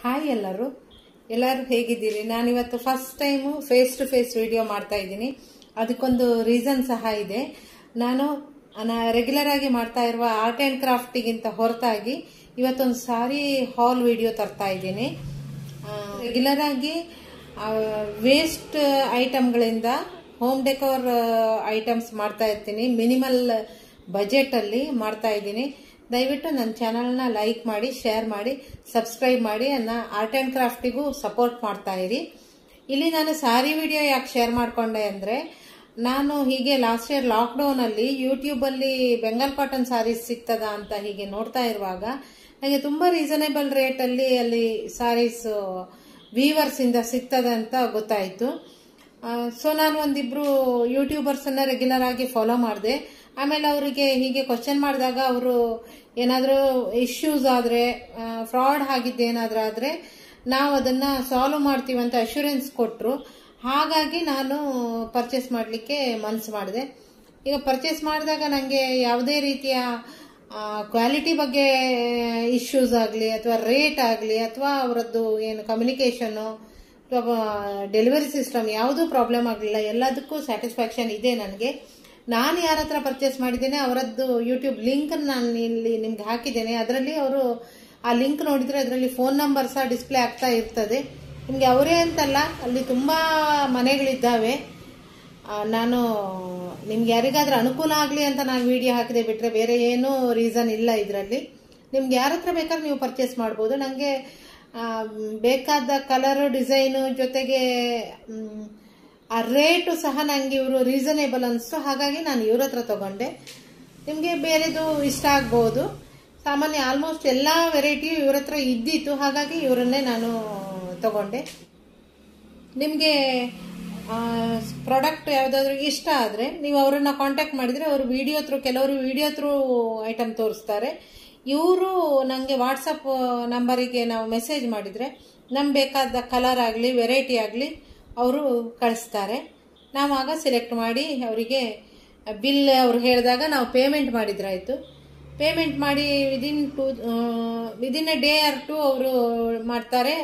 hi ಎಲ್ಲರೂ ಎಲ್ಲರೂ ಹೇಗಿದ್ದೀರಿ ನಾನಿವತ್ತು first time face to face video ಮಾಡ್ತಾ ಇದ್ದೀನಿ ಅದಕ್ಕೊಂದು ರೀಸನ್ ಸಹ ಇದೆ ನಾನು ರೆಗ್ಯುಲರ್ ಆಗಿ ಮಾಡ್ತಾ ಇರುವ ಆರ್ಟ್ ಆ್ಯಂಡ್ ಕ್ರಾಫ್ಟಿಗಿಂತ ಹೊರತಾಗಿ ಇವತ್ತೊಂದು ಸಾರಿ ಹಾಲ್ ವಿಡಿಯೋ ತರ್ತಾ ಇದ್ದೀನಿ ರೆಗ್ಯುಲರ್ ಆಗಿ ವೇಸ್ಟ್ ಐಟಮ್ಗಳಿಂದ ಹೋಮ್ ಡೆಕೋರ್ ಐಟಮ್ಸ್ ಮಾಡ್ತಾ ಇರ್ತೀನಿ ಮಿನಿಮಲ್ ಬಜೆಟಲ್ಲಿ ಮಾಡ್ತಾ ಇದ್ದೀನಿ ದಯವಿಟ್ಟು ನನ್ನ ಚಾನಲ್ನ ಲೈಕ್ ಮಾಡಿ ಶೇರ್ ಮಾಡಿ ಸಬ್ಸ್ಕ್ರೈಬ್ ಮಾಡಿ ನನ್ನ ಆರ್ಟ್ ಆ್ಯಂಡ್ ಕ್ರಾಫ್ಟಿಗೂ ಸಪೋರ್ಟ್ ಮಾಡ್ತಾ ಇರಿ ಇಲ್ಲಿ ನಾನು ಸಾರಿ ವಿಡಿಯೋ ಯಾಕೆ ಶೇರ್ ಮಾಡ್ಕೊಂಡೆ ಅಂದರೆ ನಾನು ಹೀಗೆ ಲಾಸ್ಟ್ ಇಯರ್ ಲಾಕ್ಡೌನಲ್ಲಿ ಯೂಟ್ಯೂಬಲ್ಲಿ ಬೆಂಗಾಲ್ ಕಾಟನ್ ಸಾರೀಸ್ ಸಿಗ್ತದ ಅಂತ ಹೀಗೆ ನೋಡ್ತಾ ಇರುವಾಗ ನನಗೆ ತುಂಬ ರೀಸನೇಬಲ್ ರೇಟಲ್ಲಿ ಅಲ್ಲಿ ಸಾರೀಸ್ ವೀವರ್ಸ್ ಇಂದ ಸಿಗ್ತದೆ ಅಂತ ಗೊತ್ತಾಯಿತು ಸೊ ನಾನು ಒಂದಿಬ್ರು ಯೂಟ್ಯೂಬರ್ಸ್ ಅನ್ನ ರೆಗ್ಯುಲರ್ ಆಗಿ ಫಾಲೋ ಮಾಡಿದೆ ಆಮೇಲೆ ಅವರಿಗೆ ಹೀಗೆ ಕ್ವಶನ್ ಮಾಡಿದಾಗ ಅವರು ಏನಾದರೂ ಇಶ್ಯೂಸ್ ಆದರೆ ಫ್ರಾಡ್ ಆಗಿದ್ದು ಏನಾದರೂ ಆದರೆ ನಾವು ಅದನ್ನ ಸಾಲ್ವ್ ಮಾಡ್ತೀವಿ ಅಂತ ಅಶ್ಯೂರೆನ್ಸ್ ಕೊಟ್ಟರು ಹಾಗಾಗಿ ನಾನು ಪರ್ಚೇಸ್ ಮಾಡಲಿಕ್ಕೆ ಮನಸ್ಸು ಮಾಡಿದೆ ಈಗ ಪರ್ಚೇಸ್ ಮಾಡಿದಾಗ ನನಗೆ ಯಾವುದೇ ರೀತಿಯ ಕ್ವಾಲಿಟಿ ಬಗ್ಗೆ ಇಶ್ಯೂಸ್ ಆಗಲಿ ಅಥವಾ ರೇಟ್ ಆಗಲಿ ಅಥವಾ ಅವರದ್ದು ಏನು ಕಮ್ಯುನಿಕೇಷನ್ನು ಅಥವಾ ಡೆಲಿವರಿ ಸಿಸ್ಟಮ್ ಯಾವುದೂ ಪ್ರಾಬ್ಲಮ್ ಆಗಲಿಲ್ಲ ಎಲ್ಲದಕ್ಕೂ ಸ್ಯಾಟಿಸ್ಫ್ಯಾಕ್ಷನ್ ಇದೆ ನನಗೆ ನಾನು ಯಾರ ಹತ್ರ ಪರ್ಚೇಸ್ ಮಾಡಿದ್ದೇನೆ ಅವರದ್ದು ಯೂಟ್ಯೂಬ್ ಲಿಂಕ್ ನಾನು ಇಲ್ಲಿ ನಿಮ್ಗೆ ಹಾಕಿದ್ದೇನೆ ಅದರಲ್ಲಿ ಅವರು ಆ ಲಿಂಕ್ ನೋಡಿದರೆ ಅದರಲ್ಲಿ ಫೋನ್ ನಂಬರ್ ಸಹ ಡಿಸ್ಪ್ಲೇ ಆಗ್ತಾ ಇರ್ತದೆ ನಿಮಗೆ ಅವರೇ ಅಂತಲ್ಲ ಅಲ್ಲಿ ತುಂಬ ಮನೆಗಳಿದ್ದಾವೆ ನಾನು ನಿಮ್ಗೆ ಯಾರಿಗಾದ್ರೂ ಅನುಕೂಲ ಆಗಲಿ ಅಂತ ನಾನು ವಿಡಿಯೋ ಹಾಕಿದೆ ಬಿಟ್ಟರೆ ಬೇರೆ ಏನೂ ರೀಸನ್ ಇಲ್ಲ ಇದರಲ್ಲಿ ನಿಮ್ಗೆ ಯಾರ ಹತ್ರ ಬೇಕಾದ್ರೆ ನೀವು ಪರ್ಚೇಸ್ ಮಾಡ್ಬೋದು ನನಗೆ ಬೇಕಾದ ಕಲರು ಡಿಸೈನು ಜೊತೆಗೆ ಆ ರೇಟು ಸಹ ನನಗೆ ಇವರು ರೀಸನೇಬಲ್ ಅನಿಸ್ತು ಹಾಗಾಗಿ ನಾನು ಇವ್ರ ಹತ್ರ ತಗೊಂಡೆ ನಿಮಗೆ ಬೇರೆದು ಇಷ್ಟ ಆಗ್ಬೋದು ಸಾಮಾನ್ಯ ಆಲ್ಮೋಸ್ಟ್ ಎಲ್ಲ ವೆರೈಟಿಯು ಇವ್ರ ಹತ್ರ ಇದ್ದಿತ್ತು ಹಾಗಾಗಿ ಇವರನ್ನೇ ನಾನು ತಗೊಂಡೆ ನಿಮಗೆ ಪ್ರಾಡಕ್ಟ್ ಯಾವುದಾದ್ರೂ ಇಷ್ಟ ಆದರೆ ನೀವು ಅವರನ್ನ ಕಾಂಟ್ಯಾಕ್ಟ್ ಮಾಡಿದರೆ ಅವರು ವಿಡಿಯೋ ಥ್ರೂ ಕೆಲವರು ವಿಡಿಯೋ ಥ್ರೂ ಐಟಮ್ ತೋರಿಸ್ತಾರೆ ಇವರು ನನಗೆ ವಾಟ್ಸಪ್ ನಂಬರಿಗೆ ನಾವು ಮೆಸೇಜ್ ಮಾಡಿದರೆ ನಮ್ಗೆ ಬೇಕಾದ ಕಲರ್ ಆಗಲಿ ವೆರೈಟಿ ಆಗಲಿ ಅವರು ಕಳಿಸ್ತಾರೆ ನಾವು ಆಗ ಸೆಲೆಕ್ಟ್ ಮಾಡಿ ಅವರಿಗೆ ಬಿಲ್ ಅವ್ರು ಹೇಳಿದಾಗ ನಾವು ಪೇಮೆಂಟ್ ಮಾಡಿದ್ರಾಯಿತು ಪೇಮೆಂಟ್ ಮಾಡಿ within two within a day or two ಅವರು ಮಾಡ್ತಾರೆ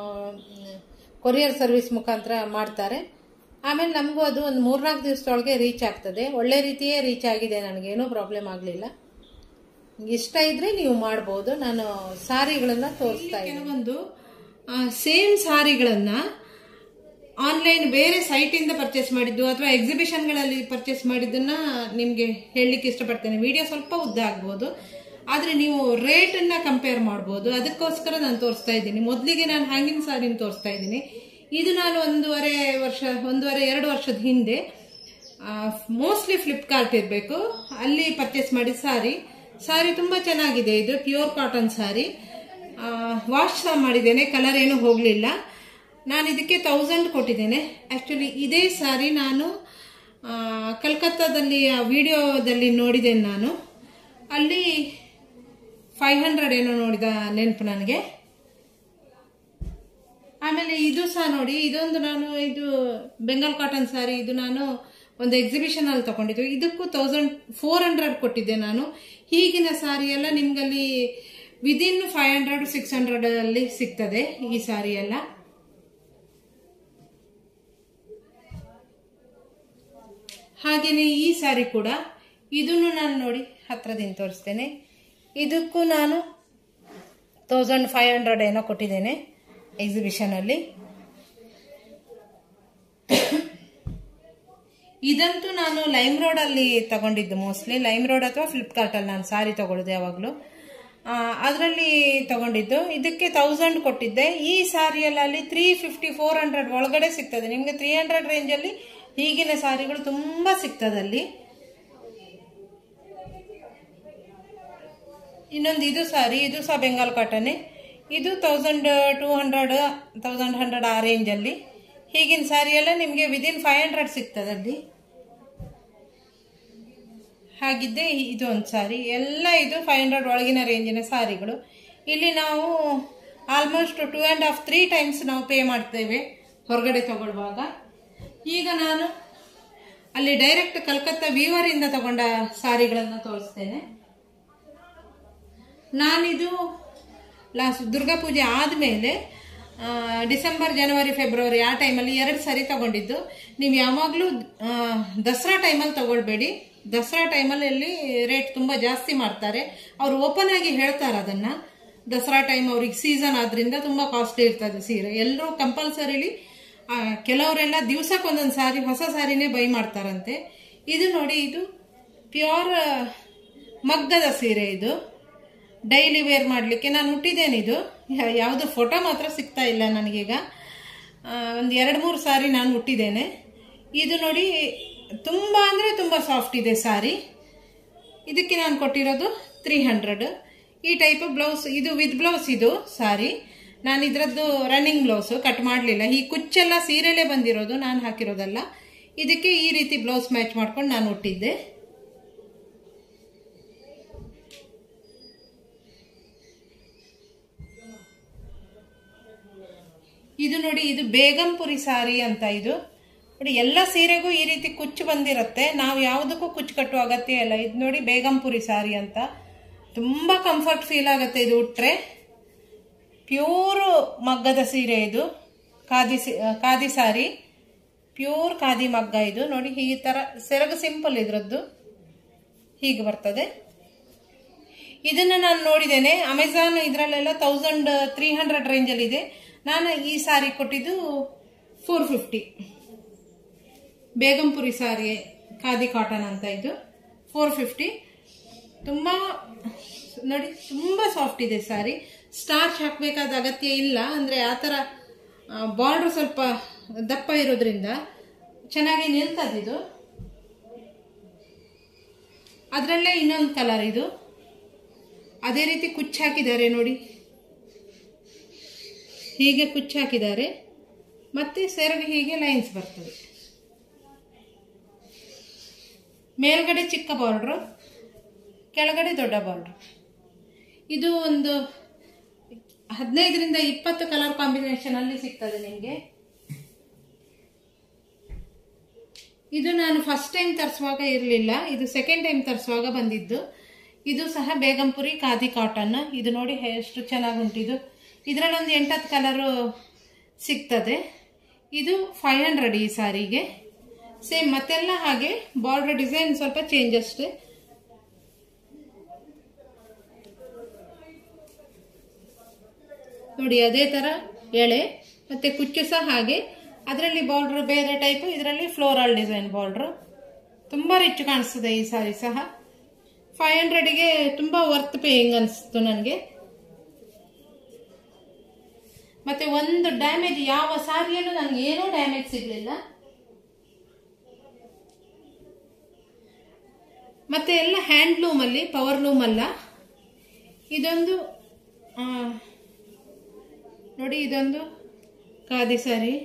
ಕೊರಿಯರ್ ಸರ್ವಿಸ್ ಮುಖಾಂತರ ಮಾಡ್ತಾರೆ ಆಮೇಲೆ ನಮಗೂ ಅದು ಒಂದು ಮೂರ್ನಾಲ್ಕು ದಿವಸದೊಳಗೆ ರೀಚ್ ಆಗ್ತದೆ ಒಳ್ಳೆ ರೀತಿಯೇ ರೀಚ್ ಆಗಿದೆ ನನಗೇನೂ ಪ್ರಾಬ್ಲಮ್ ಆಗಲಿಲ್ಲ ಇಷ್ಟ ಇದ್ರೆ ನೀವು ಮಾಡ್ಬೋದು ನಾನು ಸಾರಿಗಳನ್ನ ತೋರಿಸ್ತಾ ಕೆಲವೊಂದು ಸೇಮ್ ಸಾರಿಗಳನ್ನ ಆನ್ಲೈನ್ ಬೇರೆ ಸೈಟಿಂದ ಪರ್ಚೇಸ್ ಮಾಡಿದ್ದು ಅಥವಾ ಎಕ್ಸಿಬಿಷನ್ಗಳಲ್ಲಿ ಪರ್ಚೇಸ್ ಮಾಡಿದ್ದನ್ನ ನಿಮಗೆ ಹೇಳಲಿಕ್ಕೆ ಇಷ್ಟಪಡ್ತೇನೆ ವಿಡಿಯೋ ಸ್ವಲ್ಪ ಉದ್ದ ಆಗ್ಬೋದು ಆದರೆ ನೀವು ರೇಟನ್ನು ಕಂಪೇರ್ ಮಾಡ್ಬೋದು ಅದಕ್ಕೋಸ್ಕರ ನಾನು ತೋರಿಸ್ತಾ ಇದ್ದೀನಿ ಮೊದಲಿಗೆ ನಾನು ಹ್ಯಾಂಗಿಂಗ್ ಸಾರಿನ ತೋರಿಸ್ತಾ ಇದ್ದೀನಿ ಇದು ನಾನು ಒಂದೂವರೆ ವರ್ಷ ಒಂದೂವರೆ ಎರಡು ವರ್ಷದ ಹಿಂದೆ ಮೋಸ್ಟ್ಲಿ ಫ್ಲಿಪ್ಕಾರ್ಟ್ ಇರಬೇಕು ಅಲ್ಲಿ ಪರ್ಚೇಸ್ ಮಾಡಿದ ಸಾರಿ ಸಾರಿ ತುಂಬ ಚೆನ್ನಾಗಿದೆ ಇದು ಪ್ಯೂರ್ ಕಾಟನ್ ಸಾರಿ ವಾಶ್ ಸಹ ಮಾಡಿದ್ದೇನೆ ಕಲರ್ ಏನೂ ಹೋಗಲಿಲ್ಲ ನಾನು ಇದಕ್ಕೆ ತೌಸಂಡ್ ಕೊಟ್ಟಿದ್ದೇನೆ ಆ್ಯಕ್ಚುಲಿ ಇದೇ ಸಾರಿ ನಾನು ಕಲ್ಕತ್ತಾದಲ್ಲಿ ಆ ವಿಡಿಯೋದಲ್ಲಿ ನೋಡಿದ್ದೇನೆ ನಾನು ಅಲ್ಲಿ ಫೈವ್ ಹಂಡ್ರೆಡ್ ಏನೋ ನೋಡಿದ ನೆನಪು ನನಗೆ ಆಮೇಲೆ ಇದು ಸಹ ನೋಡಿ ಇದೊಂದು ನಾನು ಇದು ಬೆಂಗಾಲ್ ಕಾಟನ್ ಸಾರಿ ಇದು ನಾನು ಒಂದು ಎಕ್ಸಿಬಿಷನ್ ಅಲ್ಲಿ ತಗೊಂಡಿದ್ದು ಇದಕ್ಕೂ ತೌಸಂಡ್ ಫೋರ್ ಹಂಡ್ರೆಡ್ ಕೊಟ್ಟಿದ್ದೆ ನಾನು ಈಗಿನ ಸಾರಿ ಎಲ್ಲ ನಿಮ್ಗಲ್ಲಿ within five hundred six hundred ಅಲ್ಲಿ ಸಿಗ್ತದೆ ಈ ಸಾರಿ ಎಲ್ಲ ಹಾಗೆಯೇ ಈ ಸಾರಿ ಕೂಡ ಇದನ್ನು ನಾನು ನೋಡಿ ಹತ್ರದಿಂದ ತೋರಿಸ್ತೇನೆ ಇದಕ್ಕೂ ನಾನು ತೌಸಂಡ್ ಫೈವ್ ಹಂಡ್ರೆಡ್ ಏನೋ ಕೊಟ್ಟಿದ್ದೇನೆ ಎಕ್ಸಿಬಿಷನಲ್ಲಿ ಇದಂತೂ ನಾನು ಲೈಮ್ ರೋಡಲ್ಲಿ ತಗೊಂಡಿದ್ದು ಮೋಸ್ಟ್ಲಿ ಲೈಮ್ ರೋಡ್ ಅಥವಾ ಫ್ಲಿಪ್ಕಾರ್ಟಲ್ಲಿ ನಾನು ಸಾರಿ ತಗೊಳ್ಳೋದು ಯಾವಾಗಲೂ ಅದರಲ್ಲಿ ತಗೊಂಡಿದ್ದು ಇದಕ್ಕೆ ತೌಸಂಡ್ ಕೊಟ್ಟಿದ್ದೆ ಈ ಸಾರಿಯಲ್ಲಿ ತ್ರೀ ಫಿಫ್ಟಿ ಫೋರ್ ಹಂಡ್ರೆಡ್ ಒಳಗಡೆ ಸಿಗ್ತದೆ ನಿಮಗೆ ತ್ರೀ ಹಂಡ್ರೆಡ್ ರೇಂಜಲ್ಲಿ ಈಗಿನ ಸಾರಿಗಳು ತುಂಬ ಸಿಗ್ತದಲ್ಲಿ ಇನ್ನೊಂದು ಇದು ಸಾರಿ ಇದು ಸಹ ಬೆಂಗಾಲ್ ಕಾಟನ್ನೇ ಇದು thousand two hundred thousand hundred ಆ ರೇಂಜಲ್ಲಿ ಹೀಗಿನ ಸಾರಿ ಎಲ್ಲ ನಿಮಗೆ ವಿದಿನ್ ಫೈವ್ ಹಂಡ್ರೆಡ್ ಸಿಗ್ತದಲ್ಲಿ ಹಾಗಿದ್ದೆ ಇದು ಒಂದು ಸಾರಿ ಎಲ್ಲ ಇದು ಫೈವ್ ಹಂಡ್ರೆಡ್ ಒಳಗಿನ ರೇಂಜಿನ ಸಾರಿಗಳು ಇಲ್ಲಿ ನಾವು almost two and half three times ನಾವು ಪೇ ಮಾಡ್ತೇವೆ ಹೊರಗಡೆ ತಗೊಳ್ಳುವಾಗ ಈಗ ನಾನು ಅಲ್ಲಿ ಡೈರೆಕ್ಟ್ ಕಲ್ಕತ್ತಾ ವೀವರಿಂದ ತಗೊಂಡ ಸಾರಿಗಳನ್ನು ತೋರಿಸ್ತೇನೆ ನಾನಿದು ಲಾಸ್ಟ್ ದುರ್ಗಾ ಪೂಜೆ ಆದಮೇಲೆ ಡಿಸೆಂಬರ್ ಜನವರಿ ಫೆಬ್ರವರಿ ಆ ಟೈಮಲ್ಲಿ ಎರಡು ಸಾರಿ ತಗೊಂಡಿದ್ದು ನೀವು ಯಾವಾಗಲೂ ದಸರಾ ಟೈಮಲ್ಲಿ ತಗೊಳ್ಬೇಡಿ ದಸರಾ ಟೈಮಲ್ಲಿ ಅಲ್ಲಿ ರೇಟ್ ತುಂಬ ಜಾಸ್ತಿ ಮಾಡ್ತಾರೆ ಅವರು ಓಪನ್ ಆಗಿ ಹೇಳ್ತಾರೆ ಅದನ್ನ ದಸರಾ ಟೈಮ್ ಅವ್ರಿಗೆ ಸೀಸನ್ ಆದ್ರಿಂದ ತುಂಬ ಕಾಸ್ಟ್ಲಿ ಇರ್ತದೆ ಸೀರೆ ಎಲ್ಲರೂ ಕಂಪಲ್ಸರಿಲಿ ಕೆಲವರೆಲ್ಲ ದಿವ್ಸಕ್ಕೆ ಒಂದೊಂದು ಸಾರಿ ಹೊಸ ಸಾರಿನೇ ಬೈ ಮಾಡ್ತಾರಂತೆ ಇದು ನೋಡಿ ಇದು ಪ್ಯೂರ್ ಮಗ್ಗದ ಸೀರೆ ಇದು ಡೈಲಿ ವೇರ್ ಮಾಡಲಿಕ್ಕೆ ನಾನು ಹುಟ್ಟಿದ್ದೇನೆ ಇದು ಯಾವುದು ಫೋಟೋ ಮಾತ್ರ ಸಿಗ್ತಾ ಇಲ್ಲ ನನಗೀಗ ಒಂದು ಎರಡು ಮೂರು ಸಾರಿ ನಾನು ಹುಟ್ಟಿದ್ದೇನೆ ಇದು ನೋಡಿ ತುಂಬ ಅಂದರೆ ತುಂಬ ಸಾಫ್ಟ್ ಇದೆ ಸಾರಿ ಇದಕ್ಕೆ ನಾನು ಕೊಟ್ಟಿರೋದು ತ್ರೀ ಹಂಡ್ರೆಡ್ ಈ ಟೈಪ್ ಬ್ಲೌಸ್ ಇದು ವಿತ್ ಬ್ಲೌಸ್ ಇದು ಸಾರಿ ನಾನು ಇದರದ್ದು ರನ್ನಿಂಗ್ ಬ್ಲೌಸು ಕಟ್ ಮಾಡಲಿಲ್ಲ ಈ ಕುಚ್ಚೆಲ್ಲ ಸೀರೆಲೇ ಬಂದಿರೋದು ನಾನು ಹಾಕಿರೋದಲ್ಲ ಇದಕ್ಕೆ ಈ ರೀತಿ ಬ್ಲೌಸ್ ಮ್ಯಾಚ್ ಮಾಡ್ಕೊಂಡು ನಾನು ಹುಟ್ಟಿದ್ದೆ ಇದು ನೋಡಿ ಇದು ಬೇಗಂಪುರಿ ಸಾರಿ ಅಂತ ಇದು ನೋಡಿ ಎಲ್ಲ ಸೀರೆಗೂ ಈ ರೀತಿ ಕುಚ್ಚು ಬಂದಿರುತ್ತೆ ನಾವು ಯಾವುದಕ್ಕೂ ಕುಚ್ಚು ಕಟ್ಟುವ ಅಗತ್ಯ ಇಲ್ಲ ಇದು ನೋಡಿ ಬೇಗಂಪುರಿ ಸಾರಿ ಅಂತ ತುಂಬ ಕಂಫರ್ಟ್ ಫೀಲ್ ಆಗುತ್ತೆ ಇದು ಉಟ್ರೆ ಪ್ಯೂರ್ ಮಗ್ಗದ ಸೀರೆ ಇದು ಖಾದಿ ಖಾದಿ ಸಾರಿ ಪ್ಯೂರ್ ಖಾದಿ ಮಗ್ಗ ಇದು ನೋಡಿ ಈ ಥರ ಸೆರಗು ಸಿಂಪಲ್ ಇದರದ್ದು ಹೀಗೆ ಬರ್ತದೆ ಇದನ್ನು ನಾನು ನೋಡಿದ್ದೇನೆ ಅಮೆಝಾನ್ ಇದರಲ್ಲೆಲ್ಲ ತೌಸಂಡ್ ತ್ರೀ ಹಂಡ್ರೆಡ್ ರೇಂಜಲ್ಲಿ ಇದೆ ನಾನು ಈ ಸಾರಿ ಕೊಟ್ಟಿದ್ದು four fifty Begumpuri sari khadi cotton ಅಂತ ಇದು ಫೋರ್ ಫಿಫ್ಟಿ ತುಂಬ ನೋಡಿ ತುಂಬ ಸಾಫ್ಟ್ ಇದೆ ಸಾರಿ ಸ್ಟಾರ್ಚ್ ಹಾಕಬೇಕಾದ ಅಗತ್ಯ ಇಲ್ಲ ಅಂದರೆ ಆ ಥರ ಬಾರ್ಡ್ರ್ ಸ್ವಲ್ಪ ದಪ್ಪ ಇರೋದ್ರಿಂದ ಚೆನ್ನಾಗಿ ನಿಲ್ತದೆ ಇದು ಅದರಲ್ಲೇ ಇನ್ನೊಂದು ಕಲರ್ ಇದು ಅದೇ ರೀತಿ ಕುಚ್ಚು ಹಾಕಿದ್ದಾರೆ ನೋಡಿ ಹೀಗೆ ಕುಚ್ಚು ಹಾಕಿದ್ದಾರೆ ಮತ್ತೆ ಸೆರಗು ಹೀಗೆ ಲೈನ್ಸ್ ಬರ್ತದೆ ಮೇಲ್ಗಡೆ ಚಿಕ್ಕ ಬಾರ್ಡ್ರು ಕೆಳಗಡೆ ದೊಡ್ಡ ಬಾರ್ಡ್ರು ಇದು ಒಂದು ಹದಿನೈದರಿಂದ ಇಪ್ಪತ್ತು ಕಲರ್ ಕಾಂಬಿನೇಷನ್ ಅಲ್ಲಿ ಸಿಗ್ತದೆ ನಿಮಗೆ ಇದು ನಾನು ಫಸ್ಟ್ ಟೈಮ್ ತರಿಸುವಾಗ ಇರಲಿಲ್ಲ ಇದು ಸೆಕೆಂಡ್ ಟೈಮ್ ತರಿಸುವಾಗ ಬಂದಿದ್ದು ಇದು ಸಹ ಬೇಗಂಪುರಿ ಖಾದಿ ಕಾಟನ್ ಇದು ನೋಡಿ ಎಷ್ಟು ಚೆನ್ನಾಗಿ ಉಂಟಿದು ಇದರಲ್ಲಿ ಒಂದು ಎಂಟತ್ತು ಕಲರು ಸಿಗ್ತದೆ ಇದು ಫೈವ್ ಹಂಡ್ರೆಡ್ ಈ ಸಾರಿಗೆ ಸೇಮ್ ಮತ್ತೆಲ್ಲ ಹಾಗೆ ಬಾರ್ಡರ್ ಡಿಸೈನ್ ಸ್ವಲ್ಪ ಚೇಂಜ್ ಅಷ್ಟೇ ನೋಡಿ ಅದೇ ಥರ ಎಳೆ ಮತ್ತೆ ಕುಚ್ಚು ಸಹ ಹಾಗೆ ಅದರಲ್ಲಿ ಬಾರ್ಡ್ರ್ ಬೇರೆ ಟೈಪ್ ಇದರಲ್ಲಿ ಫ್ಲೋರಲ್ ಡಿಸೈನ್ ಬಾರ್ಡ್ರು ತುಂಬ ರಿಚ್ ಕಾಣಿಸ್ತದೆ ಈ ಸಾರಿ ಸಹ ಫೈವ್ ಹಂಡ್ರೆಡ್ಗೆ ತುಂಬ ವರ್ತ್ ಪೇಯಿಂಗ್ ಅನಿಸ್ತು ನನಗೆ ಮತ್ತೆ ಒಂದು ಡ್ಯಾಮೇಜ್ ಯಾವ ಸಾರಿಯಲ್ಲೂ ನನಗೆ ಏನೂ ಡ್ಯಾಮೇಜ್ ಸಿಗಲಿಲ್ಲ ಮತ್ತೆ ಎಲ್ಲ ಹ್ಯಾಂಡ್ಲೂಮ್ ಅಲ್ಲಿ ಪವರ್ ಲೂಮ್ ಅಲ್ಲ ಇದೊಂದು ಆ, ನೋಡಿ ಇದೊಂದು ಖಾದಿ ಸಾರಿ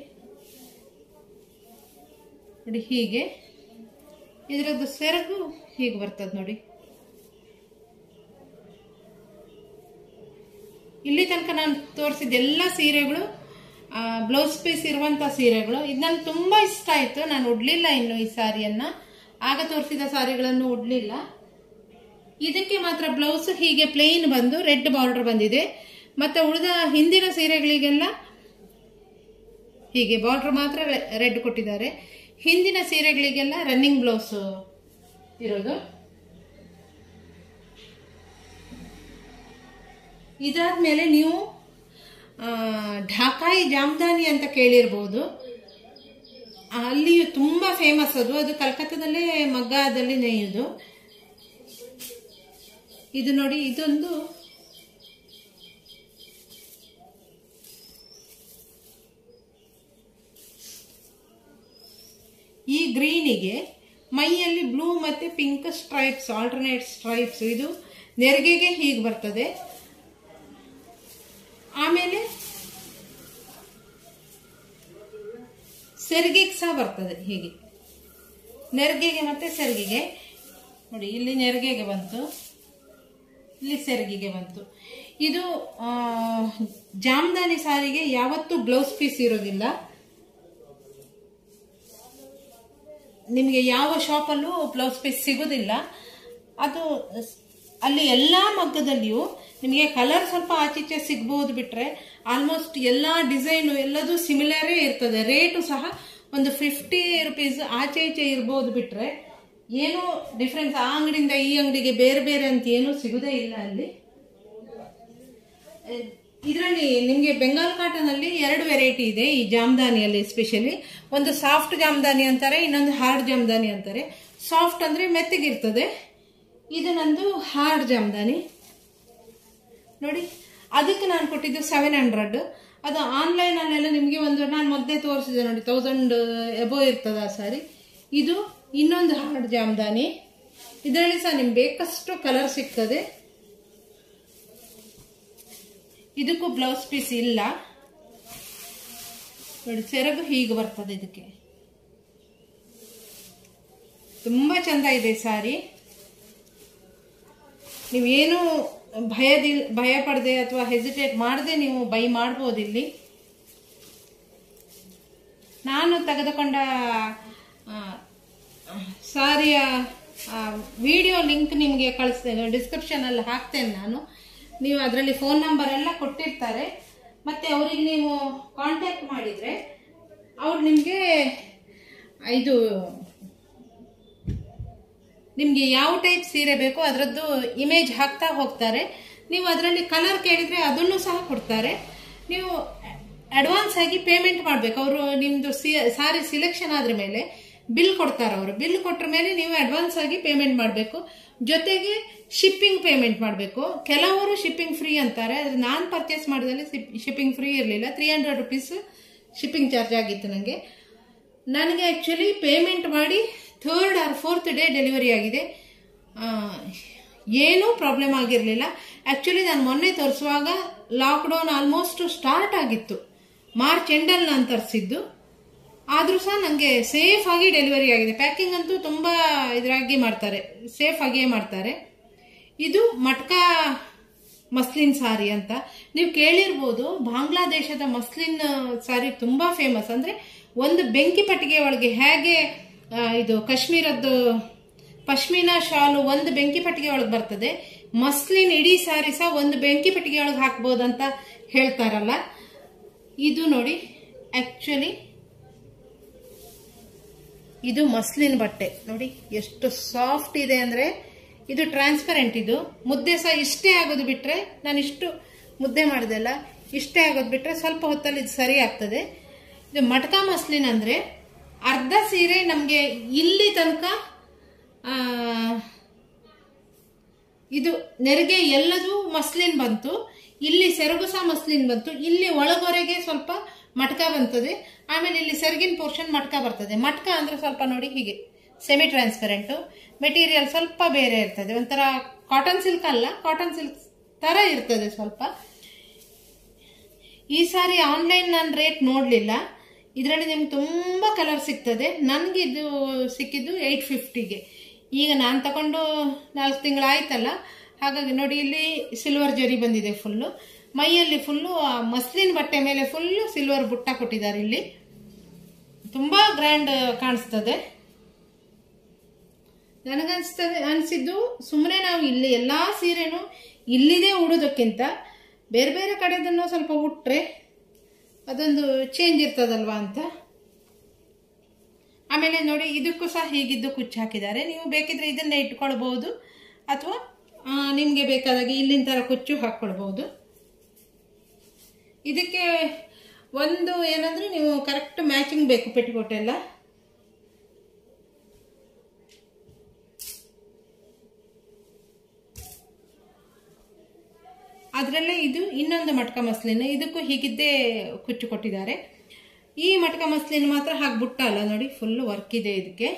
ನೋಡಿ ಹೀಗೆ ಇದರದ್ದು ಸೆರಗು ಹೀಗೆ ಬರ್ತದೆ ನೋಡಿ ಇಲ್ಲಿ ತನಕ ನಾನು ತೋರಿಸಿದ ಎಲ್ಲ ಸೀರೆಗಳು ಬ್ಲೌಸ್ ಪೀಸ್ ಇರುವಂತ ಸೀರೆಗಳು ಇದು ನನಗೆ ತುಂಬಾ ಇಷ್ಟ ಆಯ್ತು ನಾನು ಉಡ್ಲಿಲ್ಲ ಇನ್ನು ಈ ಸಾರಿಯನ್ನ ಆಗ ತೋರಿಸಿದ ಸಾರಿಗಳನ್ನು ಉಡ್ಲಿಲ್ಲ ಇದಕ್ಕೆ ಮಾತ್ರ ಬ್ಲೌಸ್ ಹೀಗೆ ಪ್ಲೇನ್ ಬಂದು ರೆಡ್ ಬಾರ್ಡರ್ ಬಂದಿದೆ ಮತ್ತೆ ಉಳಿದ ಹಿಂದಿನ ಸೀರೆಗಳಿಗೆಲ್ಲ ಹೀಗೆ ಬಾರ್ಡರ್ ಮಾತ್ರ ರೆಡ್ ಕೊಟ್ಟಿದ್ದಾರೆ ಹಿಂದಿನ ಸೀರೆಗಳಿಗೆಲ್ಲ ರನ್ನಿಂಗ್ ಬ್ಲೌಸ್ ಇರೋದು ಇದಾದ್ಮೇಲೆ ನೀವು ಆ, ಢಾಕಾಯಿ ಜಾಮ್ದಾನಿ ಅಂತ ಕೇಳಿರ್ಬೋದು ಅಲ್ಲಿ ತುಂಬಾ ಫೇಮಸ್ ಅದು ಅದು ಕಲ್ಕತ್ತಾದಲ್ಲೇ ಮಗ್ಗದಲ್ಲಿ ನೇಯುದು ಇದು ನೋಡಿ ಇದೊಂದು ಈ ಗ್ರೀನಿಗೆ ಮೈಯಲ್ಲಿ ಬ್ಲೂ ಮತ್ತೆ ಪಿಂಕ್ ಸ್ಟ್ರೈಪ್ಸ್ ಆಲ್ಟರ್ನೇಟ್ ಸ್ಟ್ರೈಪ್ಸ್ ಇದು ನೆರಿಗೆಗೆ ಹೀಗೆ ಬರ್ತದೆ ಆಮೇಲೆ ಸೆರ್ಗಿಗೆ ಸಹ ಬರ್ತದೆ ಹೀಗೆ ನೆರಿಗೆಗೆ ಮತ್ತೆ ಸೆರ್ಗಿಗೆ ನೋಡಿ ಇಲ್ಲಿ ನೆರಿಗೆಗೆ ಬಂತು ಇಲ್ಲಿ ಸೆರಗಿಗೆ ಬಂತು ಇದು ಆ, ಜಾಮ್ದಾನಿ ಸಾರಿಗೆ ಯಾವತ್ತೂ ಬ್ಲೌಸ್ ಪೀಸ್ ಇರೋದಿಲ್ಲ ನಿಮಗೆ ಯಾವ ಶಾಪಲ್ಲೂ ಬ್ಲೌಸ್ ಪೀಸ್ ಸಿಗೋದಿಲ್ಲ ಅದು ಅಲ್ಲಿ ಎಲ್ಲ ಮಗ್ಗದಲ್ಲಿಯೂ ನಿಮಗೆ ಕಲರ್ ಸ್ವಲ್ಪ ಆಚೀಚೆ ಸಿಗ್ಬೋದು ಬಿಟ್ರೆ ಆಲ್ಮೋಸ್ಟ್ ಎಲ್ಲ ಡಿಸೈನು ಎಲ್ಲದೂ ಸಿಮಿಲರೇ ಇರ್ತದೆ ರೇಟು ಸಹ ಒಂದು ಫಿಫ್ಟಿ ರುಪೀಸ್ ಆಚೆ ಈಚೆ ಇರ್ಬೋದು ಬಿಟ್ರೆ ಏನೂ ಡಿಫ್ರೆನ್ಸ್ ಆ ಅಂಗಡಿಯಿಂದ ಈ ಅಂಗಡಿಗೆ ಬೇರೆ ಬೇರೆ ಅಂತ ಏನೂ ಸಿಗುದೇ ಇಲ್ಲ ಅಲ್ಲಿ ಇದರಲ್ಲಿ ನಿಮಗೆ ಬೆಂಗಾಲ್ ಕಾಟನ್ ಅಲ್ಲಿ ಎರಡು ವೆರೈಟಿ ಇದೆ ಈ ಜಾಮದಾನಿಯಲ್ಲಿ ಎಸ್ಪೆಷಲಿ ಒಂದು ಸಾಫ್ಟ್ ಜಾಮದಾನಿ ಅಂತಾರೆ ಇನ್ನೊಂದು ಹಾರ್ಡ್ ಜಾಮದಾನಿ ಅಂತಾರೆ ಸಾಫ್ಟ್ ಅಂದ್ರೆ ಮೆತ್ತಗಿರ್ತದೆ ಇದು ನಂದು ಹಾರ್ಡ್ ಜಾಮದಾನಿ ನೋಡಿ ಅದಕ್ಕೆ ನಾನು ಕೊಟ್ಟಿದ್ದು ಸೆವೆನ್ ಹಂಡ್ರೆಡ್ ಅದು ಆನ್ಲೈನ್ ಅಲ್ಲೆಲ್ಲ ನಿಮಗೆ ಒಂದು ನಾನು ಮೊದಲೇ ತೋರಿಸಿದೆ ನೋಡಿ ತೌಸಂಡ್ ಎಬೋ ಇರ್ತದೆ ಆ ಸಾರಿ ಇದು ಇನ್ನೊಂದು ಹಾರ್ಡ್ ಜಾಮದಾನಿ ಇದರಲ್ಲಿ ಸಹ ನಿಮ್ಗೆ ಬೇಕಷ್ಟು ಕಲರ್ ಸಿಗ್ತದೆ ಇದಕ್ಕೂ ಬ್ಲೌಸ್ ಪೀಸ್ ಇಲ್ಲ ನೋಡಿ ಸೆರಗು ಹೀಗೆ ಬರ್ತದೆ ಇದಕ್ಕೆ ತುಂಬಾ ಚಂದ ಇದೆ ಸಾರಿ ನೀವೇನು ಭಯದಿ ಭಯ ಪಡದೆ ಅಥವಾ ಹೆಸಿಟೇಟ್ ಮಾಡದೆ ನೀವು ಬೈ ಮಾಡ್ಬೋದು ಇಲ್ಲಿ ನಾನು ತೆಗೆದುಕೊಂಡ ಆ, ಸಾರಿಯ ವಿಡಿಯೋ ಲಿಂಕ್ ನಿಮಗೆ ಕಳಿಸ್ತೇನೆ ಡಿಸ್ಕ್ರಿಪ್ಷನ್ ಅಲ್ಲಿ ಹಾಕ್ತೇನೆ ನಾನು ನೀವು ಅದರಲ್ಲಿ ಫೋನ್ ನಂಬರ್ ಎಲ್ಲ ಕೊಟ್ಟಿರ್ತಾರೆ ಮತ್ತೆ ಅವರಿಗೆ ನೀವು ಕಾಂಟ್ಯಾಕ್ಟ್ ಮಾಡಿದ್ರೆ ಅವ್ರು ನಿಮಗೆ ಇದು ನಿಮಗೆ ಯಾವ ಟೈಪ್ ಸೀರೆ ಬೇಕೋ ಅದರದ್ದು ಇಮೇಜ್ ಹಾಕ್ತಾ ಹೋಗ್ತಾರೆ ನೀವು ಅದರಲ್ಲಿ ಕಲರ್ ಕೇಳಿದ್ರೆ ಅದನ್ನು ಸಹ ಕೊಡ್ತಾರೆ ನೀವು ಅಡ್ವಾನ್ಸ್ ಆಗಿ ಪೇಮೆಂಟ್ ಮಾಡಬೇಕು ಅವರು ನಿಮ್ಮದು ಸಾರಿ ಸಿಲೆಕ್ಷನ್ ಆದ್ರ ಮೇಲೆ ಬಿಲ್ ಕೊಡ್ತಾರೆ ಅವರು ಬಿಲ್ ಕೊಟ್ರ ಮೇಲೆ ನೀವು ಅಡ್ವಾನ್ಸ್ ಆಗಿ ಪೇಮೆಂಟ್ ಮಾಡಬೇಕು ಜೊತೆಗೆ ಶಿಪ್ಪಿಂಗ್ ಪೇಮೆಂಟ್ ಮಾಡಬೇಕು ಕೆಲವರು ಶಿಪ್ಪಿಂಗ್ ಫ್ರೀ ಅಂತಾರೆ ಆದ್ರೆ ನಾನು ಪರ್ಚೇಸ್ ಮಾಡಿದಲ್ಲಿ ಶಿಪ್ಪಿಂಗ್ ಫ್ರೀ ಇರಲಿಲ್ಲ three hundred rupees shipping charge ಆಗಿತ್ತು ನನಗೆ ನನಗೆ ಆ್ಯಕ್ಚುಲಿ ಪೇಮೆಂಟ್ ಮಾಡಿ third or fourth day delivery ಆಗಿದೆ ಆ, ಏನೂ ಪ್ರಾಬ್ಲಮ್ ಆಗಿರಲಿಲ್ಲ ಆ್ಯಕ್ಚುಲಿ ನಾನು ಮೊನ್ನೆ ತರಿಸುವಾಗ ಲಾಕ್ಡೌನ್ ಆಲ್ಮೋಸ್ಟ್ ಸ್ಟಾರ್ಟ್ ಆಗಿತ್ತು ಮಾರ್ಚ್ ಎಂಡಲ್ಲಿ ನಾನು ತರಿಸಿದ್ದು ಆದರೂ ಸಹ ನನಗೆ ಸೇಫ್ ಆಗಿ ಡೆಲಿವರಿ ಆಗಿದೆ ಪ್ಯಾಕಿಂಗ್ ಅಂತೂ ತುಂಬ ಇದರಾಗಿ ಮಾಡ್ತಾರೆ ಸೇಫ್ ಆಗಿಯೇ ಮಾಡ್ತಾರೆ ಇದು ಮಟ್ಕಾ ಮಸ್ಲಿನ್ ಸಾರಿ ಅಂತ ನೀವು ಕೇಳಿರ್ಬೋದು ಬಾಂಗ್ಲಾದೇಶದ ಮಸ್ಲಿನ್ ಸಾರಿ ತುಂಬಾ ಫೇಮಸ್ ಅಂದ್ರೆ ಒಂದು ಬೆಂಕಿ ಪಟ್ಟಿಗೆ ಒಳಗೆ ಹೇಗೆ ಆ, ಇದು ಕಾಶ್ಮೀರದ್ದು ಪಶ್ಮಿನಾ ಶಾಲು ಒಂದು ಬೆಂಕಿ ಪಟ್ಟಿಗೆ ಒಳಗೆ ಬರ್ತದೆ ಮಸ್ಲಿನ್ ಇಡೀ ಸಾರಿ ಸಹ ಒಂದು ಬೆಂಕಿ ಪಟ್ಟಿಗೆ ಒಳಗೆ ಹಾಕ್ಬೋದಂತ ಹೇಳ್ತಾರಲ್ಲ ಇದು ನೋಡಿ ಆಕ್ಚುಲಿ ಇದು ಮಸ್ಲಿನ್ ಬಟ್ಟೆ ನೋಡಿ ಎಷ್ಟು ಸಾಫ್ಟ್ ಇದೆ ಅಂದ್ರೆ ಇದು ಟ್ರಾನ್ಸ್ಪರೆಂಟ್ ಇದು ಮುದ್ದೆ ಸಹ ಇಷ್ಟೇ ಆಗೋದು ಬಿಟ್ರೆ ನಾನು ಇಷ್ಟು ಮುದ್ದೆ ಮಾಡಿದೆಲ್ಲ ಇಷ್ಟೇ ಆಗೋದು ಬಿಟ್ರೆ ಸ್ವಲ್ಪ ಹೊತ್ತಲ್ಲಿ ಇದು ಸರಿ ಆಗ್ತದೆ ಇದು ಮಟ್ಕಾ ಮಸ್ಲಿನ್ ಅಂದ್ರೆ ಅರ್ಧ ಸೀರೆ ನಮಗೆ ಇಲ್ಲಿ ತನಕ ಆ, ಇದು ನೆರಿಗೆ ಎಲ್ಲದೂ ಮಸ್ಲಿನ್ ಬಂತು ಇಲ್ಲಿ ಸೆರಗು ಸಹ ಮಸ್ಲಿನ್ ಬಂತು ಇಲ್ಲಿ ಒಳಗೊರೆಗೆ ಸ್ವಲ್ಪ ಮಟ್ಕ ಬರ್ತದೆ ಆಮೇಲೆ ಇಲ್ಲಿ ಸೆರಗಿನ ಪೋರ್ಷನ್ ಮಟ್ಕ ಬರ್ತದೆ ಮಟ್ಕ ಅಂದ್ರೆ ಸ್ವಲ್ಪ ನೋಡಿ ಹೀಗೆ ಸೆಮಿ ಟ್ರಾನ್ಸ್ಪರೆಂಟ್ ಮೆಟೀರಿಯಲ್ ಸ್ವಲ್ಪ ಬೇರೆ ಇರ್ತದೆ ಒಂಥರ ಕಾಟನ್ ಸಿಲ್ಕ್ ಅಲ್ಲ ಕಾಟನ್ ಸಿಲ್ಕ್ ತರ ಇರ್ತದೆ ಸ್ವಲ್ಪ ಈ ಸಾರಿ ಆನ್ಲೈನ್ ನಾನು ರೇಟ್ ನೋಡಲಿಲ್ಲ ಇದರಲ್ಲಿ ನಿಮ್ಗೆ ತುಂಬ ಕಲರ್ ಸಿಗ್ತದೆ ನನಗೆ ಇದು ಸಿಕ್ಕಿದ್ದು ಏಯ್ಟ್ ಫಿಫ್ಟಿಗೆ ಈಗ ನಾನು ತಗೊಂಡು ನಾಲ್ಕು ತಿಂಗಳಾಯ್ತಲ್ಲ ಹಾಗಾಗಿ ನೋಡಿ ಇಲ್ಲಿ ಸಿಲ್ವರ್ ಜರಿ ಬಂದಿದೆ ಫುಲ್ಲು ಮೈಯಲ್ಲಿ ಫುಲ್ಲು ಮಸ್ಲಿನ್ ಬಟ್ಟೆ ಮೇಲೆ ಫುಲ್ಲು ಸಿಲ್ವರ್ ಬುಟ್ಟ ಕೊಟ್ಟಿದ್ದಾರೆ ಇಲ್ಲಿ ತುಂಬಾ ಗ್ರ್ಯಾಂಡ್ ಕಾಣಿಸ್ತದೆ ನನಗನ್ಸ್ತದೆ ಅನಿಸಿದ್ದು ಸುಮ್ಮನೆ ನಾವು ಇಲ್ಲಿ ಎಲ್ಲಾ ಸೀರೆನೂ ಇಲ್ಲಿದೆ ಉಡೋದಕ್ಕಿಂತ ಬೇರೆ ಬೇರೆ ಕಡೆದನ್ನು ಸ್ವಲ್ಪ ಉಟ್ರೆ ಅದೊಂದು ಚೇಂಜ್ ಇರ್ತದಲ್ವಾ ಅಂತ ಆಮೇಲೆ ನೋಡಿ ಇದಕ್ಕೂ ಸಹ ಹೀಗಿದ್ದು ಕುಚ್ಚು ಹಾಕಿದ್ದಾರೆ ನೀವು ಬೇಕಿದ್ರೆ ಇದನ್ನ ಇಟ್ಕೊಳ್ಬಹುದು ಅಥವಾ ನಿಮಗೆ ಬೇಕಾದಾಗೆ ಇಲ್ಲಿನ ಥರ ಕುಚ್ಚು ಹಾಕ್ಕೊಳ್ಬಹುದು ಇದಕ್ಕೆ ಒಂದು ಏನಂದ್ರೆ ನೀವು ಕರೆಕ್ಟ್ ಮ್ಯಾಚಿಂಗ್ ಬೇಕು ಪೆಟ್ಟಿಕೋಟ್ ಎಲ್ಲ ಅದರಲ್ಲೇ ಇದು ಇನ್ನೊಂದು ಮಟ್ಕ ಮಸ್ಲಿನ್ ಇದಕ್ಕೂ ಹೀಗಿದ್ದೇ ಕುಚ್ಚು ಕೊಟ್ಟಿದ್ದಾರೆ ಈ ಮಟ್ಕ ಮಸ್ಲಿನ್ ಮಾತ್ರ ಹಾಗೆ ಬುಟ್ಟ ಅಲ್ಲ ನೋಡಿ ಫುಲ್ ವರ್ಕ್ ಇದೆ ಇದಕ್ಕೆ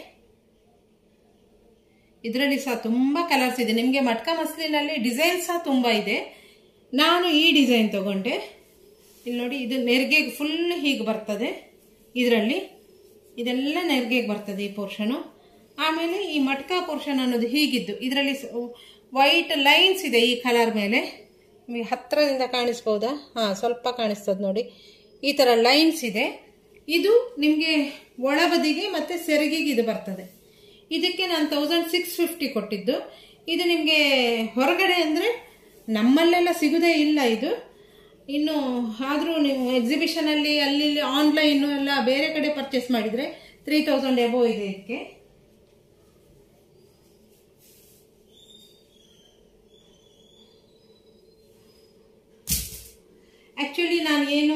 ಇದರಲ್ಲಿ ಸಹ ತುಂಬಾ ಕಲರ್ಸ್ ಇದೆ ನಿಮಗೆ ಮಟ್ಕ ಮಸ್ಲಿನಲ್ಲಿ ಡಿಸೈನ್ ಸಹ ತುಂಬಾ ಇದೆ ನಾನು ಈ ಡಿಸೈನ್ ತಗೊಂಡೆ ಇಲ್ಲಿ ನೋಡಿ ಇದು ನೆರಿಗೆಗೆ ಫುಲ್ ಹೀಗೆ ಬರ್ತದೆ ಇದರಲ್ಲಿ ಇದೆಲ್ಲ ನೆರಿಗೆಗೆ ಬರ್ತದೆ ಈ ಪೋರ್ಷನು ಆಮೇಲೆ ಈ ಮಟ್ಕ ಪೋರ್ಷನ್ ಅನ್ನೋದು ಹೀಗಿದ್ದು ಇದರಲ್ಲಿ ವೈಟ್ ಲೈನ್ಸ್ ಇದೆ ಈ ಕಲರ್ ಮೇಲೆ ನಿಮಗೆ ಹತ್ತಿರದಿಂದ ಕಾಣಿಸ್ಬೋದಾ ಹಾ ಸ್ವಲ್ಪ ಕಾಣಿಸ್ತದೆ ನೋಡಿ ಈ ತರ ಲೈನ್ಸ್ ಇದೆ ಇದು ನಿಮಗೆ ಒಳಬದಿಗೆ ಮತ್ತೆ ಸೆರಗಿಗೆ ಇದು ಬರ್ತದೆ ಇದಕ್ಕೆ ನಾನು ತೌಸಂಡ್ ಸಿಕ್ಸ್ ಫಿಫ್ಟಿ ಕೊಟ್ಟಿದ್ದು ಇದು ನಿಮಗೆ ಹೊರಗಡೆ ಅಂದರೆ ನಮ್ಮಲ್ಲೆಲ್ಲ ಸಿಗುದೇ ಇಲ್ಲ ಇದು ಇನ್ನು ಆದರೂ ನೀವು ಎಕ್ಸಿಬಿಷನಲ್ಲಿ ಅಲ್ಲಿ ಇಲ್ಲಿ ಆನ್ಲೈನು ಎಲ್ಲ ಬೇರೆ ಕಡೆ ಪರ್ಚೇಸ್ ಮಾಡಿದರೆ ತ್ರೀ ತೌಸಂಡ್ ಎಬೋ ಇದೆ ಇದಕ್ಕೆ ಆ್ಯಕ್ಚುಲಿ ನಾನು ಏನು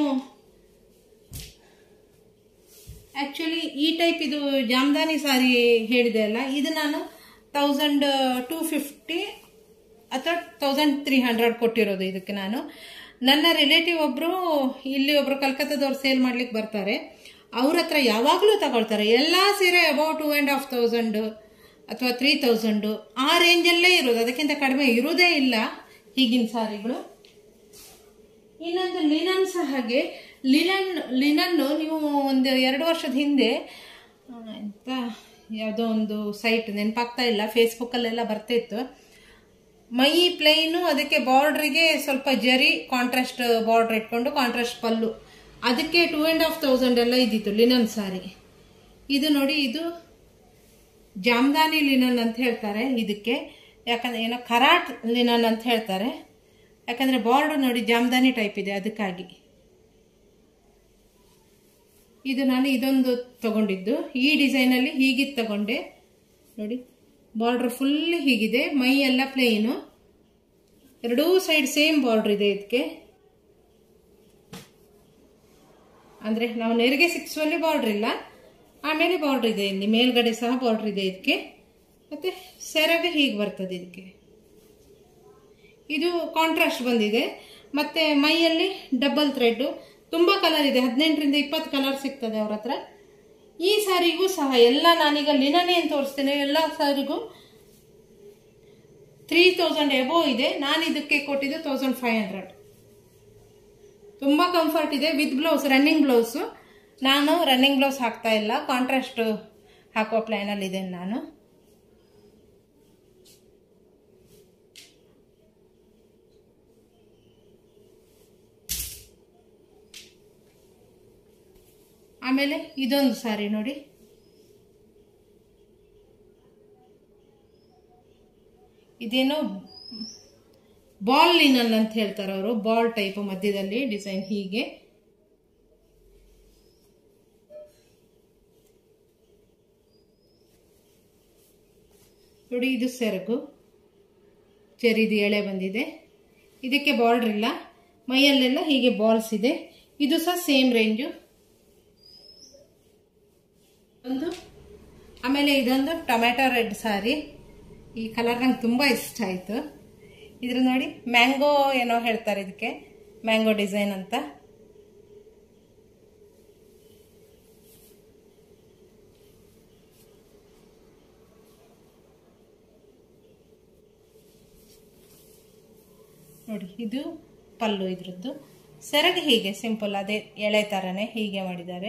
ಆ್ಯಕ್ಚುಲಿ ಈ ಟೈಪ್ ಇದು ಜಾಮ್ದಾನಿ ಸಾರಿ ಹೇಳಿದೆ ಅಲ್ಲ ಇದು ನಾನು ತೌಸಂಡ್ ಟೂ ಫಿಫ್ಟಿ ಅಥವಾ ತೌಸಂಡ್ ತ್ರೀ ಹಂಡ್ರೆಡ್ ಕೊಟ್ಟಿರೋದು ಇದಕ್ಕೆ ನಾನು ನನ್ನ ರಿಲೇಟಿವ್ ಒಬ್ಬರು ಇಲ್ಲಿ ಒಬ್ಬರು ಕಲ್ಕತ್ತಾದವ್ರು ಸೇಲ್ ಮಾಡ್ಲಿಕ್ಕೆ ಬರ್ತಾರೆ ಅವ್ರ ಹತ್ರ ಯಾವಾಗಲೂ ತಗೊಳ್ತಾರೆ ಎಲ್ಲ ಸೀರೆ about two and half thousand ಅಥವಾ ತ್ರೀ ತೌಸಂಡು ಆ ರೇಂಜಲ್ಲೇ ಇರೋದು ಅದಕ್ಕಿಂತ ಕಡಿಮೆ ಇರೋದೇ ಇಲ್ಲ ಈಗಿನ ಸಾರಿಗಳು ಇನ್ನೊಂದು ಲಿನನ್ ಸಹ ಹಾಗೆ ಲಿನನ್ ಲಿನನ್ನು ನೀವು ಒಂದು ಎರಡು ವರ್ಷದ ಹಿಂದೆ ಆ, ಎಂತ ಯಾವುದೋ ಒಂದು ಸೈಟ್ ನೆನಪಾಗ್ತಾ ಇಲ್ಲ ಫೇಸ್ಬುಕ್ಕಲ್ಲೆಲ್ಲ ಬರ್ತಿತ್ತು ಮೈ ಪ್ಲೈನು ಅದಕ್ಕೆ ಬಾರ್ಡ್ರಿಗೆ ಸ್ವಲ್ಪ ಜರಿ ಕಾಂಟ್ರಾಸ್ಟ್ ಬಾರ್ಡ್ರ್ ಇಟ್ಕೊಂಡು ಕಾಂಟ್ರಾಸ್ಟ್ ಪಲ್ಲು ಅದಕ್ಕೆ ಟೂ ಆ್ಯಂಡ್ ಹಾಫ್ ತೌಸಂಡ್ ಎಲ್ಲ ಇದ್ದಿತ್ತು ಲಿನನ್ ಸಾರಿ ಇದು ನೋಡಿ ಇದು ಜಾಮ್ದಾನಿ ಲಿನನ್ ಅಂತ ಹೇಳ್ತಾರೆ ಇದಕ್ಕೆ ಯಾಕಂದ್ರೆ ಏನೋ ಕರಾಟ್ ಲಿನನ್ ಅಂತ ಹೇಳ್ತಾರೆ ಯಾಕಂದ್ರೆ ಬಾರ್ಡರ್ ನೋಡಿ ಜಾಮ್ದಾನಿ ಟೈಪ್ ಇದೆ ಅದಕ್ಕಾಗಿ ಇದು ನಾನು ಇದೊಂದು ತಗೊಂಡಿದ್ದು ಈ ಡಿಸೈನಲ್ಲಿ ಹೀಗಿದ್ದು ತಗೊಂಡೆ ನೋಡಿ ಬಾರ್ಡರ್ ಫುಲ್ ಹೀಗಿದೆ ಮೈ ಎಲ್ಲ ಪ್ಲೇನು ಎರಡೂ ಸೈಡ್ ಸೇಮ್ ಬಾರ್ಡರ್ ಇದೆ ಇದಕ್ಕೆ ಅಂದ್ರೆ ನಾವು ನೆರಿಗೆ ಸಿಕ್ಸುವಲ್ಲಿ ಬಾರ್ಡರ್ ಇಲ್ಲ ಆಮೇಲೆ ಬಾರ್ಡರ್ ಇದೆ ಇಲ್ಲಿ ಮೇಲ್ಗಡೆ ಸಹ ಬಾರ್ಡರ್ ಇದೆ ಇದಕ್ಕೆ ಮತ್ತೆ ಸೆರಗ ಹೀಗೆ ಬರ್ತದೆ ಇದಕ್ಕೆ ಇದು ಕಾಂಟ್ರಾಸ್ಟ್ ಬಂದಿದೆ ಮತ್ತೆ ಮೈಯಲ್ಲಿ ಡಬಲ್ ಥ್ರೆಡ್ ತುಂಬಾ ಕಲರ್ ಇದೆ ಹದಿನೆಂಟರಿಂದ ಇಪ್ಪತ್ತು ಕಲರ್ ಸಿಗ್ತದೆ ಅವ್ರ ಹತ್ರ ಈ ಸಾರಿಗೂ ಸಹ ಎಲ್ಲ ನಾನೀಗ ಲಿನನೇ ಅಂತ ತೋರಿಸ್ತೇನೆ ಎಲ್ಲ ಸಾರಿಗೂ ತ್ರೀ ತೌಸಂಡ್ ಎಬೋ ಇದೆ ನಾನು ಇದಕ್ಕೆ ಕೊಟ್ಟಿದ್ದು ತೌಸಂಡ್ ಫೈವ್ ಹಂಡ್ರೆಡ್ ತುಂಬಾ ಕಂಫರ್ಟ್ ಇದೆ ವಿತ್ ಬ್ಲೌಸ್ ರನ್ನಿಂಗ್ ಬ್ಲೌಸ್ ನಾನು ರನ್ನಿಂಗ್ ಬ್ಲೌಸ್ ಹಾಕ್ತಾ ಇಲ್ಲ ಕಾಂಟ್ರಾಸ್ಟ್ ಹಾಕೋ ಪ್ಲಾನಲ್ಲಿ ಇದೆ ನಾನು ಆಮೇಲೆ ಇದೊಂದು ಸಾರಿ ನೋಡಿ ಇದೇನೋ ಬಾಲ್ ಲಿನನ್ ಅಂತ ಹೇಳ್ತಾರೆ ಅವರು ಬಾಲ್ ಟೈಪ್ ಮಧ್ಯದಲ್ಲಿ ಡಿಸೈನ್ ಹೀಗೆ ನೋಡಿ ಇದು ಸೆರಗು ಚೆರಿದು ಎಳೆ ಬಂದಿದೆ ಇದಕ್ಕೆ ಬಾರ್ಡರ್ ಇಲ್ಲ ಮೈಯಲ್ಲೆಲ್ಲ ಹೀಗೆ ಬಾಲ್ಸ್ ಇದೆ ಇದು ಸಹ ಸೇಮ್ ರೇಂಜು ಒಂದು ಆಮೇಲೆ ಇದೊಂದು ಟೊಮ್ಯಾಟೊ ರೆಡ್ ಸಾರಿ ಈ ಕಲರ್ ನಂಗೆ ತುಂಬ ಇಷ್ಟ ಆಯಿತು ಇದ್ರ ನೋಡಿ ಮ್ಯಾಂಗೋ ಏನೋ ಹೇಳ್ತಾರೆ ಇದಕ್ಕೆ ಮ್ಯಾಂಗೋ ಡಿಸೈನ್ ಅಂತ ನೋಡಿ ಇದು ಪಲ್ಲು ಇದ್ರದ್ದು ಸೆರಗು ಹೀಗೆ ಸಿಂಪಲ್ ಅದೇ ಎಳೆ ಥರನೇ ಹೀಗೆ ಮಾಡಿದ್ದಾರೆ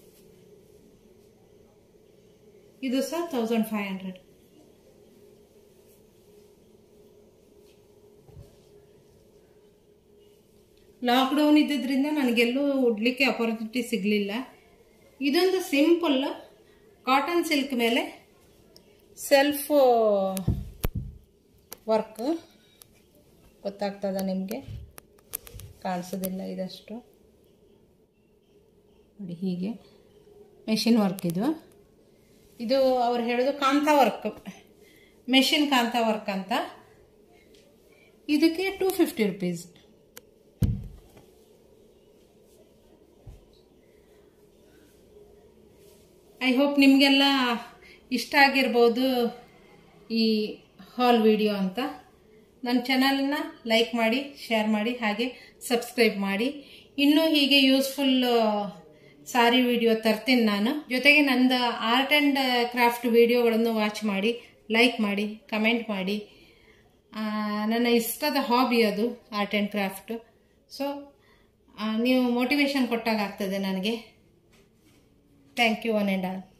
ಇದು ಸಹ ತೌಸಂಡ್ ಫೈವ್ ಹಂಡ್ರೆಡ್ ಲಾಕ್ಡೌನ್ ಇದ್ದಿದ್ರಿಂದ ನನಗೆಲ್ಲೂ ಉಡ್ಲಿಕ್ಕೆ ಅಪರ್ಚುನಿಟಿ ಸಿಗಲಿಲ್ಲ ಇದೊಂದು ಸಿಂಪಲ್ ಕಾಟನ್ ಸಿಲ್ಕ್ ಮೇಲೆ ಸೆಲ್ಫ್ ವರ್ಕ್ ಗೊತ್ತಾಗ್ತದ ನಿಮಗೆ ಕಾಣಿಸೋದಿಲ್ಲ ಇದಷ್ಟು ನೋಡಿ ಹೀಗೆ ಮೆಷಿನ್ ವರ್ಕ್ ಇದು ಇದು ಅವ್ರು ಹೇಳೋದು kantha work machine kantha work ಅಂತ ಇದಕ್ಕೆ two fifty rupees I hope ನಿಮಗೆಲ್ಲ ಇಷ್ಟ ಆಗಿರ್ಬೋದು ಈ ಹಾಲ್ ವಿಡಿಯೋ ಅಂತ ನನ್ನ ಚಾನಲನ್ನ ಲೈಕ್ ಮಾಡಿ ಶೇರ್ ಮಾಡಿ ಹಾಗೆ ಸಬ್ಸ್ಕ್ರೈಬ್ ಮಾಡಿ ಇನ್ನೂ ಹೀಗೆ ಯೂಸ್ಫುಲ್ ಸಾರಿ ವಿಡಿಯೋ ತರ್ತೀನಿ ನಾನು ಜೊತೆಗೆ ನಂದು ಆರ್ಟ್ ಆ್ಯಂಡ್ ಕ್ರಾಫ್ಟ್ ವಿಡಿಯೋಗಳನ್ನು ವಾಚ್ ಮಾಡಿ ಲೈಕ್ ಮಾಡಿ ಕಮೆಂಟ್ ಮಾಡಿ ಆ, ನನ್ನ ಇಷ್ಟದ ಹಾಬಿ ಅದು ಆರ್ಟ್ ಆ್ಯಂಡ್ ಕ್ರಾಫ್ಟ್ ಸೊ ನೀವು ಮೋಟಿವೇಶನ್ ಕೊಟ್ಟಾಗ ಆಗ್ತದೆ ನನಗೆ thank you one and all